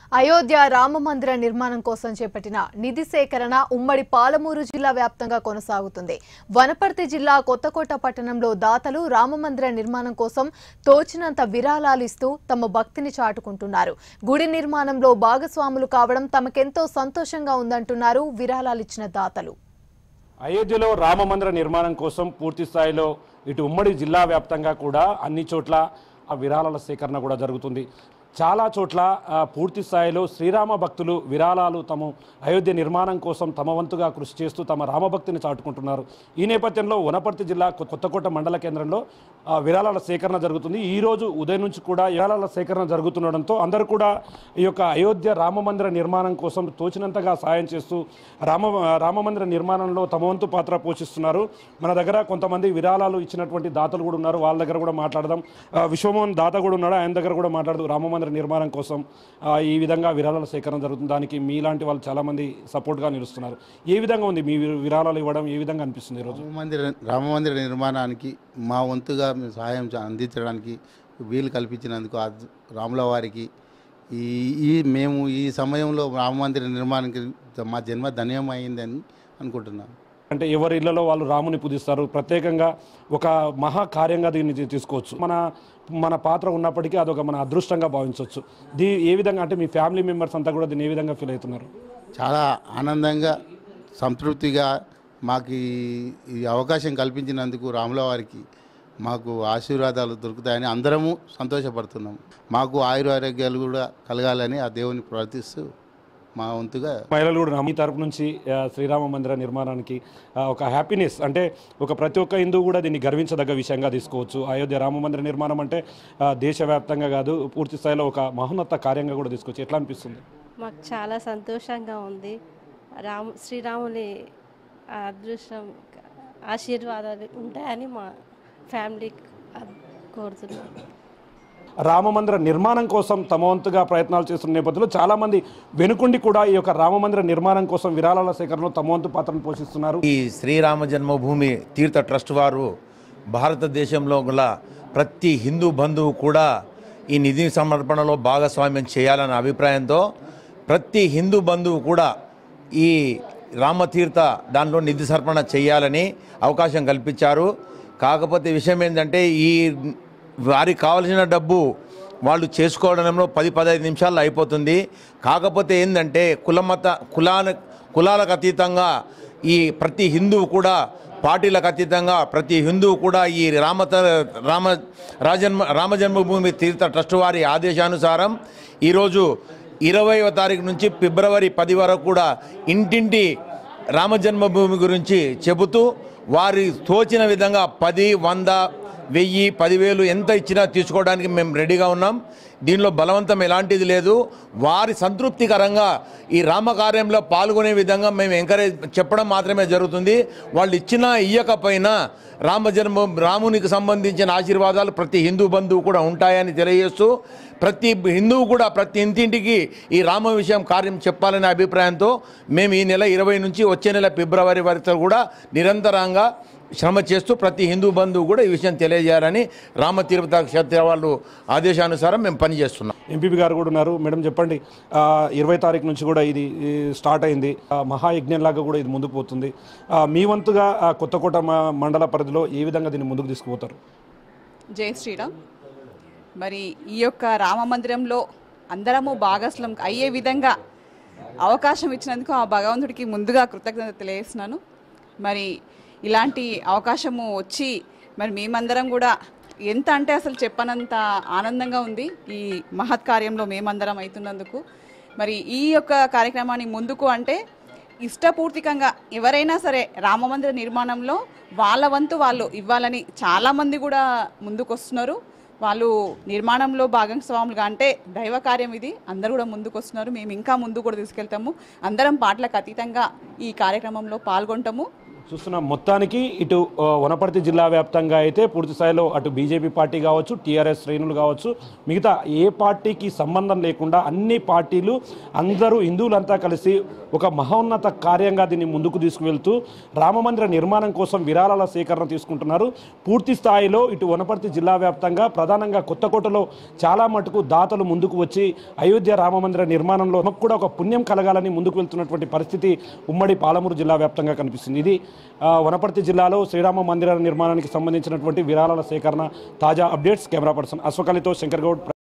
అయోధ్య రామ మందిర నిర్మాణం కోసం చేపట్టిన నిధి సేకరణ ఉమ్మడి పాలమూరు జిల్లా వ్యాప్తంగా కొనసాగుతుంది వనపర్తి జిల్లా కొత్తకోట పట్టణంలో దాతలు రామ మందిర నిర్మాణం కోసం తోచినంత విరాళాలు ఇస్తూ తమ భక్తిని చాటుకుంటున్నారు గుడి నిర్మాణంలో భాగస్వాములు కావడం తమకెంతో సంతోషంగా ఉందంటున్నారు విరాళాలిచ్చిన దాతలు అయోధ్యలో రామ మందిర నిర్మాణం కోసం పూర్తి స్థాయిలో ఇటు ఉమ్మడి జిల్లా వ్యాప్తంగా కూడా అన్ని చోట్ల ఆ విరాళాల సేకరణ కూడా జరుగుతుంది చాలా చోట్ల ఆ, పూర్తి స్థాయిలో శ్రీరామ భక్తులు విరాళాలు తమ అయోధ్య నిర్మాణం కోసం తమ వంతుగా కృషి చేస్తూ తమ రామభక్తిని చాటుకుంటున్నారు ఈ నేపథ్యంలో వనపర్తి జిల్లా కొ- కొత్తకోట మండల కేంద్రంలో ఆ, విరాళాల సేకరణ జరుగుతుంది ఈ రోజు ఉదయం నుంచి కూడా విరాళాల సేకరణ జరుగుతుండడంతో అందరూ కూడా ఈ యొక్క అయోధ్య రామ మందిర నిర్మాణం కోసం తోచినంతగా సాయం చేస్తూ రామ రామ మందిర నిర్మాణంలో తమ వంతు పాత్ర పోషిస్తున్నారు మన దగ్గర కొంతమంది విరాళాలు ఇచ్చినటువంటి దాతలు కూడా ఉన్నారు వాళ్ళ దగ్గర కూడా మాట్లాడదాం ఆ, విశ్వమోహన్ దాత కూడా ఉన్నాడు ఆయన దగ్గర కూడా మాట్లాడుతూ రామ మందిర నిర్మాణం కోసం ఆ, ఈ విధంగా విరాళాల సేకరణ జరుగుతుంది దానికి మీలాంటి వాళ్ళు చాలామంది సపోర్ట్గా నిలుస్తున్నారు ఏ విధంగా ఉంది మీ వి- విరాళాలు ఇవ్వడం ఏ విధంగా అనిపిస్తుంది ఈరోజు రామ మందిర రామ మందిర నిర్మాణానికి మా వంతుగా మేము సహాయం చ- అందించడానికి వీలు కల్పించినందుకు ఆ రాముల వారికి ఈ ఈ మేము ఈ సమయంలో రామ మందిర నిర్మాణానికి మా జన్మ ధన్యమైందని అనుకుంటున్నాను అంటే ఎవరి ఇళ్లలో వాళ్ళు రాముని పూజిస్తారు ప్రత్యేకంగా ఒక మహా కార్యంగా దీన్ని తీ- తీసుకోవచ్చు మన మన పాత్ర ఉన్నప్పటికీ అదొక మన అదృష్టంగా భావించవచ్చు దీ ఏ విధంగా అంటే మీ ఫ్యామిలీ మెంబర్స్ అంతా కూడా దీన్ని ఏ విధంగా ఫీల్ అవుతున్నారు చాలా ఆనందంగా సంతృప్తిగా మాకు ఈ- ఈ అవకాశం కల్పించినందుకు రాముల వారికి మాకు ఆశీర్వాదాలు దొరుకుతాయని అందరము సంతోషపడుతున్నాం మాకు ఆయురారోగ్యాలు కూడా కలగాలని ఆ దేవుని ప్రార్థిస్తూ మా వంతుగా మహిళలు కూడా మీ తరపు నుంచి ఆ, శ్రీరామ మందిర నిర్మాణానికి ఆ, ఒక హ్యాపీనెస్ అంటే ఒక ప్రతి ఒక్క హిందువు కూడా దీన్ని గర్వించదగ్గ విషయంగా తీసుకోవచ్చు అయోధ్య రామ మందిర నిర్మాణం అంటే ఆ, దేశవ్యాప్తంగా కాదు పూర్తి స్థాయిలో ఒక మహోన్నత కార్యంగా కూడా తీసుకోవచ్చు ఎట్లా అనిపిస్తుంది మాకు చాలా సంతోషంగా ఉంది రాము శ్రీరాముని అదృష్టం ఆశీర్వాదాలు ఉంటాయని మా ఫ్యామిలీ కోరుతున్నాం రామమందిర నిర్మాణం కోసం తమ వంతుగా ప్రయత్నాలు చేస్తున్న నేపథ్యంలో చాలామంది వెనుకుండి కూడా ఈ యొక్క రామమందిర నిర్మాణం కోసం విరాళాల సేకరణలో తమ వంతు పాత్రను పోషిస్తున్నారు ఈ శ్రీరామ జన్మభూమి తీర్థ ట్రస్ట్ వారు భారతదేశంలో గల ప్రతి హిందూ బంధువు కూడా ఈ నిధి సమర్పణలో భాగస్వామ్యం చేయాలన్న అభిప్రాయంతో ప్రతి హిందూ బంధువు కూడా ఈ రామతీర్థ దానిలో నిధి సమర్పణ చేయాలని అవకాశం కల్పించారు కాకపోతే విషయం ఏంటంటే ఈ వారికి కావలసిన డబ్బు వాళ్ళు చేసుకోవడంలో పది పదహైదు నిమిషాల్లో అయిపోతుంది కాకపోతే ఏంటంటే కులమత కులాల కులాలకు అతీతంగా ఈ ప్రతి హిందువు కూడా పార్టీలకు అతీతంగా ప్రతి హిందువు కూడా ఈ రామత రామ రాజన్మ రామజన్మభూమి తీర్థ ట్రస్ట్ వారి ఆదేశానుసారం ఈరోజు ఇరవైవ తారీఖు నుంచి ఫిబ్రవరి పది వరకు కూడా ఇంటింటి రామజన్మభూమి గురించి చెబుతూ వారి తోచిన విధంగా పది వంద వెయ్యి పదివేలు ఎంత ఇచ్చినా తీసుకోవడానికి మేము రెడీగా ఉన్నాం దీనిలో బలవంతం ఎలాంటిది లేదు వారి సంతృప్తికరంగా ఈ రామకార్యంలో పాల్గొనే విధంగా మేము ఎంకరేజ్ చెప్పడం మాత్రమే జరుగుతుంది వాళ్ళు ఇచ్చినా ఇయ్యకపోయినా రామ జన్మ రామునికి సంబంధించిన ఆశీర్వాదాలు ప్రతి హిందూ బంధువు కూడా ఉంటాయని తెలియజేస్తూ ప్రతి హిందువు కూడా ప్రతి ఇంటింటికి ఈ రామ విషయం కార్యం చెప్పాలనే అభిప్రాయంతో మేము ఈ నెల ఇరవై నుంచి వచ్చే నెల ఫిబ్రవరి వరకు కూడా నిరంతరంగా శ్రమ చేస్తూ ప్రతి హిందూ బంధువు కూడా ఈ విషయం తెలియజేయాలని రామ తిరుపతి క్షేత్ర వాళ్ళు ఆదేశానుసారం మేము పనిచేస్తున్నాం ఎంపీపీ గారు కూడా ఉన్నారు మేడం చెప్పండి ఆ, ఇరవై తారీఖు నుంచి కూడా ఇది ఈ, స్టార్ట్ అయింది ఆ, మహాయజ్ఞంలాగా కూడా ఇది ముందుకు పోతుంది ఆ, మీ వంతుగా ఆ, కొత్తకోట మ- మండల పరిధిలో ఏ విధంగా దీన్ని ముందుకు తీసుకుపోతారు జై శ్రీరామ్ మరి ఈ యొక్క రామ మందిరంలో అందరము భాగస్లం అయ్యే విధంగా అవకాశం ఇచ్చినందుకు ఆ భగవంతుడికి ముందుగా కృతజ్ఞత తెలియజేస్తున్నాను మరి ఇలాంటి అవకాశము వచ్చి మరి మేమందరం కూడా ఎంత అంటే అసలు చెప్పనంత ఆనందంగా ఉంది ఈ మహత్ కార్యంలో మేమందరం అవుతున్నందుకు మరి ఈ యొక్క కార్యక్రమాన్ని ముందుకు అంటే ఇష్టపూర్తికంగా ఎవరైనా సరే రామమందిర నిర్మాణంలో వాళ్ళ వంతు వాళ్ళు ఇవ్వాలని చాలామంది కూడా ముందుకు వస్తున్నారు వాళ్ళు నిర్మాణంలో భాగస్వాములుగా అంటే దైవ కార్యం ఇది అందరూ కూడా ముందుకు వస్తున్నారు మేము ఇంకా ముందు కూడా తీసుకెళ్తాము అందరం పాటలకు అతీతంగా ఈ కార్యక్రమంలో పాల్గొంటాము చూస్తున్నాం మొత్తానికి ఇటు ఆ, వనపర్తి జిల్లా వ్యాప్తంగా అయితే పూర్తి స్థాయిలో అటు బీజేపీ పార్టీ కావచ్చు టీఆర్ఎస్ శ్రేణులు కావచ్చు మిగతా ఏ పార్టీకి సంబంధం లేకుండా అన్ని పార్టీలు అందరూ హిందువులంతా కలిసి ఒక మహోన్నత కార్యంగా దీన్ని ముందుకు తీసుకువెళ్తూ రామమందిర నిర్మాణం కోసం విరాళాల సేకరణ తీసుకుంటున్నారు పూర్తి స్థాయిలో ఇటు వనపర్తి జిల్లా వ్యాప్తంగా ప్రధానంగా కొత్తకోటలో చాలా మటుకు దాతలు ముందుకు వచ్చి అయోధ్య రామమందిర నిర్మాణంలో మాకు కూడా ఒక పుణ్యం కలగాలని ముందుకు వెళ్తున్నటువంటి పరిస్థితి ఉమ్మడి పాలమూరు జిల్లా వ్యాప్తంగా కనిపిస్తుంది ఇది ఆ, వనపర్తి జిల్లాలో శ్రీరామ మందిర నిర్మాణానికి సంబంధించినటువంటి విరాళాల సేకరణ తాజా అప్డేట్స్ కెమెరా పర్సన్ అశ్వకలితో శంకర్ గౌడ్